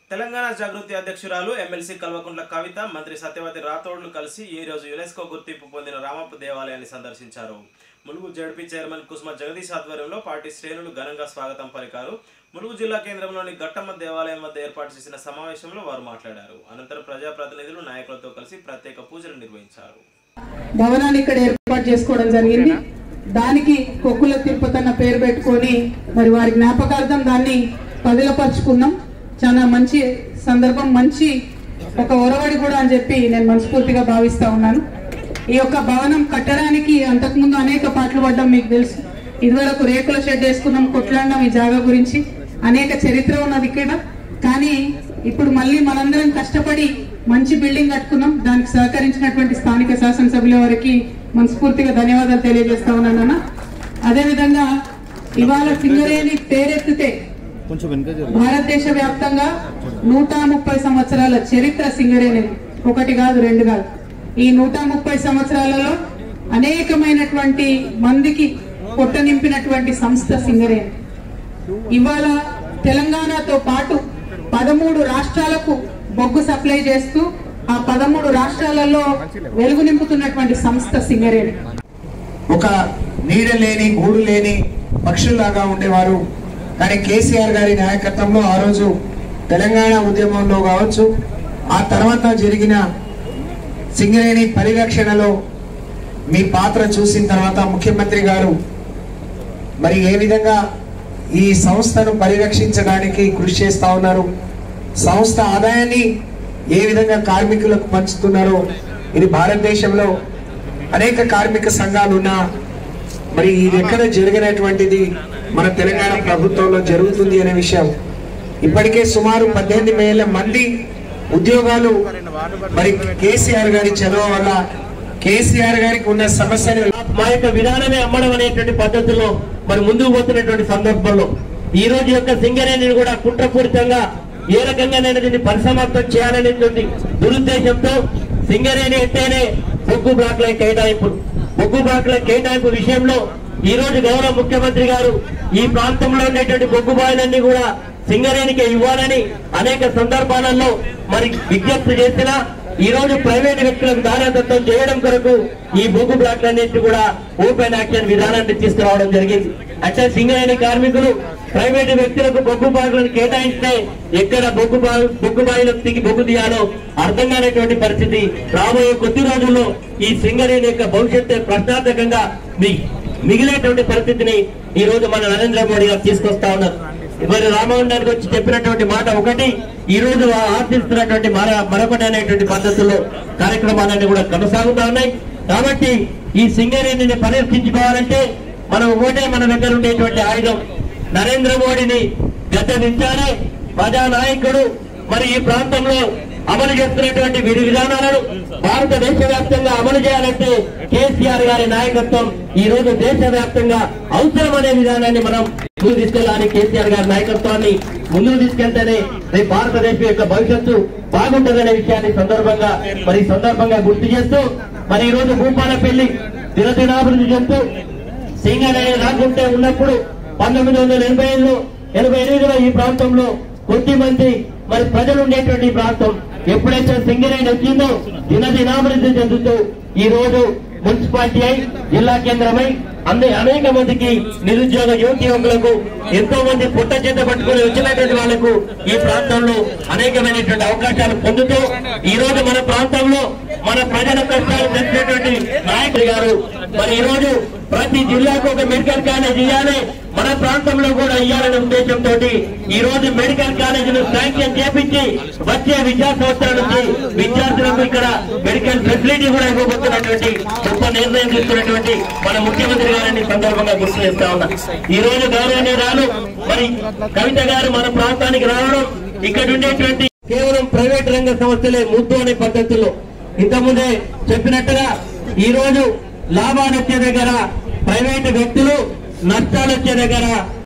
తెలంగాణ జాగృతి అధ్యక్షురాలు ఎమ్మెల్సీ కల్వకుంట్ల కవిత మంత్రి సత్యవతి రాథోడ్లు కలిసి ఈ రోజు యునెస్కో గుర్తింపు పొందిన రామప్ప దేవాలయాన్ని సందర్శించారు ములుగు జడ్పీ చైర్మన్ కుసుమ జగదీష్ ఆధ్వర్యంలో పార్టీ శ్రేణులు ఘనంగా స్వాగతం పలికారు ములుగు జిల్లా కేంద్రంలోని గట్టమ్మ దేవాలయం వద్ద ఏర్పాటు చేసిన సమావేశంలో వారు మాట్లాడారు అనంతరం ప్రజాప్రతినిధులు నాయకులతో కలిసి ప్రత్యేక పూజలు నిర్వహించారు భవనాన్ని ఇక్కడ ఏర్పాటు చేసుకోవడం జరిగింది దానికి కొక్కుల తిరుపతి అన్న పేరు పెట్టుకొని మరి వారి జ్ఞాపకార్థం దాన్ని పదిలపరుచుకున్నాం చాలా మంచి సందర్భం మంచి ఒక ఒరవడి కూడా అని చెప్పి నేను మనస్ఫూర్తిగా భావిస్తా ఉన్నాను ఈ యొక్క భవనం కట్టడానికి అంతకుముందు అనేక పాటలు పడ్డం మీకు తెలుసు ఇదివరకు రేకుల షెడ్ వేసుకున్నాం కొట్లాడినాం ఈ జాగా గురించి అనేక చరిత్ర ఉన్నది ఇక్కడ కానీ ఇప్పుడు మళ్ళీ మనందరం కష్టపడి మంచి బిల్డింగ్ కట్టుకున్నాం దానికి సహకరించినటువంటి స్థానిక శాసనసభ్యుల వారికి మనస్ఫూర్తిగా ధన్యవాదాలు తెలియజేస్తా ఉన్నానన్న అదేవిధంగా ఇవాళ సింగరేణి పేరెత్తితే కొంచెం వెనక జరుగు. భారతదేశ వ్యాప్తంగా నూట ముప్పై సంవత్సరాల చరిత్ర సింగరేణి ఒకటి కాదు రెండు కాదు ఈ నూట ముప్పై సంవత్సరాలలో అనేకమైనటువంటి మందికి పొట్ట నింపినటువంటి సంస్థ సింగరేణి ఇవాళ తెలంగాణతో పాటు పదమూడు రాష్ట్రాలకు బొగ్గు సప్లై చేస్తూ ఆ పదమూడు రాష్ట్రాలలో వెలుగు నింపుతున్నటువంటి సంస్థ సింగరేణి ఒక నీడ లేని గూడు లేని పక్షుల్లాగా ఉండేవారు కానీ కేసీఆర్ గారి నాయకత్వంలో ఆ రోజు తెలంగాణ ఉద్యమంలో కావచ్చు ఆ తర్వాత జరిగిన సింగరేణి పరిరక్షణలో మీ పాత్ర చూసిన తర్వాత ముఖ్యమంత్రి గారు మరి ఏ విధంగా ఈ సంస్థను పరిరక్షించడానికి కృషి చేస్తా ఉన్నారు సంస్థ ఆదాయాన్ని ఏ విధంగా కార్మికులకు పంచుతున్నారో ఇది భారతదేశంలో అనేక కార్మిక సంఘాలు ఉన్నా మరి ఇది ఎక్కడ జరిగినటువంటిది మన తెలంగాణ ప్రభుత్వంలో జరుగుతుంది అనే విషయం ఇప్పటికే సుమారు పద్దెనిమిది వేల మంది ఉద్యోగాలు మరి కేసీఆర్ గారి చదువు వల్ల కేసీఆర్ గారికి ఉన్న సమస్యను మా యొక్క విధానమే అమ్మడం అనేటువంటి పద్ధతిలో మరి ముందుకు పోతున్నటువంటి సందర్భంలో ఈ రోజు యొక్క సింగరేణిని కూడా కుట్రపూరితంగా ఏ రకంగా నేను దీన్ని పరిసమాప్తం చేయాలనేటువంటి దురుద్దేశంతో సింగరేణి అంటేనే బొగ్గు బ్లాక్ల కేటాయింపులు బొగ్గు బ్లాక్ల కేటాయింపు విషయంలో ఈ రోజు గౌరవ ముఖ్యమంత్రి గారు ఈ ప్రాంతంలో ఉండేటువంటి బొగ్గు బాయిలన్నీ కూడా సింగరేణికి ఇవ్వాలని అనేక సందర్భాలలో మరి విజ్ఞప్తి చేసినా ఈ రోజు ప్రైవేట్ వ్యక్తులకు దానదత్తం చేయడం కొరకు ఈ బొగ్గు బ్లాక్లన్నింటినీ కూడా ఓపెన్ యాక్షన్ విధానాన్ని తీసుకురావడం జరిగింది అంటే సింగరేణి కార్మికులు ప్రైవేట్ వ్యక్తులకు బొగ్గు బాగులను కేటాయిస్తే ఎక్కడ బొగ్గు బావి బొగ్గు బావిలకు దిగి బొగ్గు తీయాలో అర్థం కానటువంటి పరిస్థితి రాబోయే కొద్ది రోజుల్లో ఈ సింగరేణి యొక్క భవిష్యత్తు ప్రశ్నార్థకంగా మీ మిగిలేటువంటి పరిస్థితిని ఈ రోజు మన నరేంద్ర మోడీ గారు తీసుకొస్తా ఉన్నారు మరి రామమోహన్ గారికి వచ్చి చెప్పినటువంటి మాట ఒకటి ఈ రోజు ఆర్థిస్తున్నటువంటి మర మరొకటి అనేటువంటి పద్ధతుల్లో కార్యక్రమాలన్నీ కూడా కొనసాగుతా ఉన్నాయి కాబట్టి ఈ సింగరేణిని పరిరక్షించుకోవాలంటే మనం ఒకటే మన దగ్గర ఉండేటువంటి ఆయుధం నరేంద్ర మోడీని గద్దెదించాలి ప్రజా నాయకుడు మరి ఈ ప్రాంతంలో అమలు చేస్తున్నటువంటి విధి విధానాలను భారతదేశ వ్యాప్తంగా అమలు చేయాలంటే కేసీఆర్ గారి నాయకత్వం ఈ రోజు దేశవ్యాప్తంగా అవసరం అనే విధానాన్ని మనం ముందుకు తీసుకెళ్ళాలని కేసీఆర్ గారి నాయకత్వాన్ని ముందుకు తీసుకెళ్తేనే రేపు భారతదేశం యొక్క భవిష్యత్తు బాగుంటుందనే విషయాన్ని సందర్భంగా మరి ఈ సందర్భంగా గుర్తు చేస్తూ మరి ఈ రోజు భూపాలపల్లి దినదినాభివృద్ధి చెందుతూ సింగరేణి రాకుంటే ఉన్నప్పుడు పంతొమ్మిది వందల ఎనభై ఐదులో ఎనభై ఎనిమిదిలో ఈ ప్రాంతంలో కొద్ది మంది మరి ప్రజలు ఉండేటువంటి ఈ ప్రాంతం ఎప్పుడైతే సింగరేణి వచ్చిందో దినదినాభివృద్ధి చెందుతూ ఈ రోజు మున్సిపాలిటీ అయి జిల్లా కేంద్రమై అన్ని అనేక మందికి నిరుద్యోగ యువతి యువకులకు ఎంతో మంది పుట్ట చేత పట్టుకుని వచ్చినటువంటి వాళ్లకు ఈ ప్రాంతంలో అనేకమైనటువంటి అవకాశాలు పొందుతూ ఈ రోజు మన ప్రాంతంలో మన ప్రజల కష్టాలు తెలిసినటువంటి నాయకులు గారు మరి ఈ రోజు ప్రతి జిల్లాకు ఒక మెడికల్ కాలేజ్ ఇవ్వాలి మన ప్రాంతంలో కూడా ఇవ్వాలనే ఉద్దేశంతో ఈ రోజు మెడికల్ కాలేజీలు శాంక్షన్ చేపించి వచ్చే విద్యా సంవత్సరం నుంచి విద్యార్థులకు ఇక్కడ మెడికల్ ఫెసిలిటీ కూడా ఇవ్వబోతున్నటువంటి గొప్ప నిర్ణయం తీసుకున్నటువంటి మన ముఖ్యమంత్రి గారిని సందర్భంగా గుర్తు చేస్తా ఉన్నా ఈ రోజు గౌరవనీయురాలు మరి కవిత గారు మన ప్రాంతానికి రావడం ఇక్కడ ఉండేటువంటి కేవలం ప్రైవేట్ రంగ సంస్థలే ముద్దు అనే పద్ధతిలో ఇంతకుముందే చెప్పినట్టుగా ఈ రోజు లాభాలు వచ్చే దగ్గర ప్రైవేటు వ్యక్తులు నష్టాలు వచ్చే దగ్గర